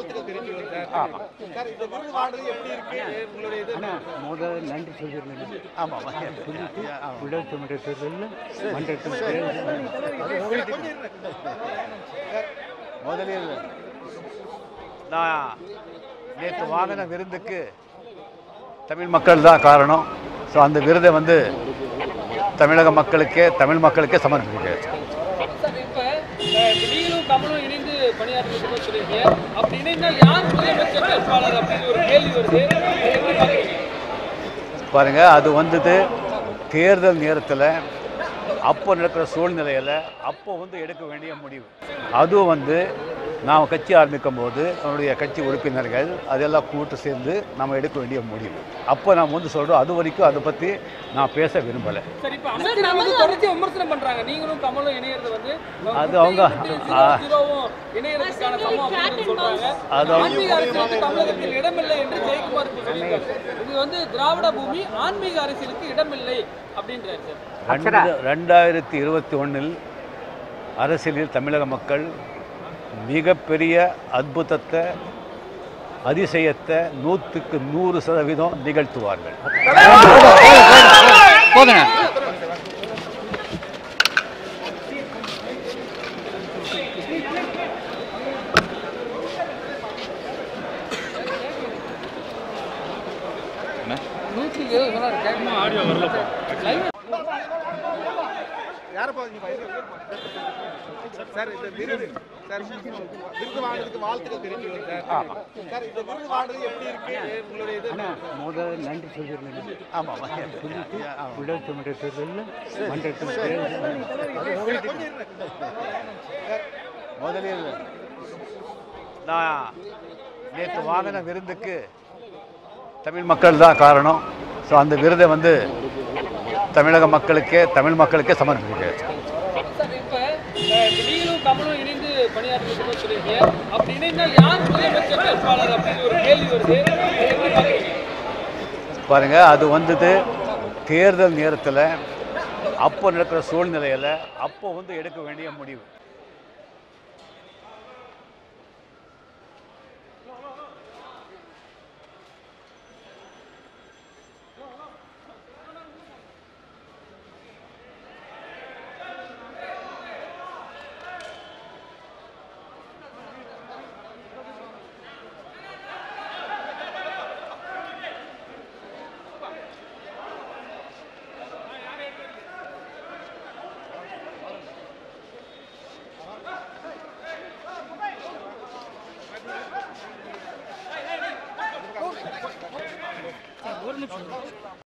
வாழ்த்துக்கள் தெரிவிச்சுக்கிறேன் சார் ஆமாம் சார் இந்த விருது வாங்குறது எப்படி இருக்கு உங்களுடைய இது முதல் நன்றி சொல்லியிருந்தேன் ஆமாம் சொல்லிட்டு உள்ளாட்சி மன்ற தேர்தலில் மன்றத்தில் கொஞ்சம் இருங்க. முதலில் நான் நேற்று வாங்கின விருந்துக்கு தமிழ் மக்கள் தான் காரணம் ஸோ அந்த விருதை வந்து தமிழக மக்களுக்கே தமிழ் மக்களுக்கே சமர்ப்பிக்கிறேன் சார் இப்போ நீங்களும் கமலும் இணைந்து பணியாற்றுறதுக்கு சொல்லியிருக்கீங்க அப்படி இணைந்தால் யார் முதலமைச்சர் வேட்பாளர் அப்படின்னு ஒரு கேள்வி வருது அதை எப்படி பார்க்குறீங்க பாருங்க அது வந்தது தேர்தல் நேரத்தில் அப்போ நடக்கிற சூழ்நிலையில் அப்போ வந்து எடுக்க வேண்டிய முடிவு அதுவும் வந்து நாம் கட்சி ஆரம்பிக்கும் போது நம்முடைய கட்சி உறுப்பினர்கள் அதெல்லாம் கூட்டு சேர்ந்து நம்ம எடுக்க வேண்டிய முடிவு அப்போ நாம் வந்து சொல்கிறோம் அது வரைக்கும் அதை பற்றி நான் பேச விரும்பலை சரி இப்போ அமைச்சர் வந்து தொடர்ச்சி விமர்சனம் பண்றாங்க நீங்களும் கமலும் இணையறது வந்து அது அவங்க- ஆ. ஜீரோவும் இணையறதுக்கான சமம் அப்படின்னு சொல்றாங்க அது அவங்க- ஆன்மீக அரசியலுக்கு தமிழகத்தில் இடமில்லை என்று ஜெயக்குமார் இப்போ சொல்லியிருக்காரு இது வந்து திராவிட பூமி ஆன்மீக அரசியலுக்கு இடமில்லை அப்படின்றாரு சார் ரெண்டு ரெண்டாயிரத்தி இருபத்தி ஒன்றில் அரசியலில் தமிழக மக்கள் மிகப்பெரிய அற்புதத்தை அதிசயத்தை நூற்றுக்கு நூறு சதவீதம் நிகழ்த்துவார்கள் போதுங்க நூற்றுக்கு சொன்னார் கேட்கணும் ஆடியோ வரலப்பா யாரப்பா நீங்க சார் இந்த விருது சார் விருது வாங்குறதுக்கு வாழ்த்துக்கள் தெரிவிச்சுக்கிறேன் சார் சார் இந்த விருது வாங்குறது எப்படி இருக்கு உங்களுடைய இது முதல் நன்றி சொல்லியிருந்தேன் ஆமாம் சொல்லிட்டு உள்ளாட்சி மன்ற தேர்தலில் மன்றத்தில் கொஞ்சம் இருங்க. முதலில் நான் நேற்று வாங்கின விருந்துக்கு தமிழ் மக்கள் தான் காரணம் ஸோ அந்த விருதை வந்து தமிழக மக்களுக்கே தமிழ் மக்களுக்கே சமர்ப்பிக்கிறேன் சார் இப்போ நீங்களும் கமலும் இணைந்து பணியாற்றுறதுக்கு சொல்லியிருக்கீங்க அப்படி இணைந்தால் யார் முதலமைச்சர் வேட்பாளர் அப்படின்னு ஒரு கேள்வி வருது அதை எப்படி பார்க்குறீங்க பாருங்க அது வந்தது தேர்தல் நேரத்தில் அப்போ நடக்கிற சூழ்நிலையில் அப்போ வந்து எடுக்க வேண்டிய முடிவு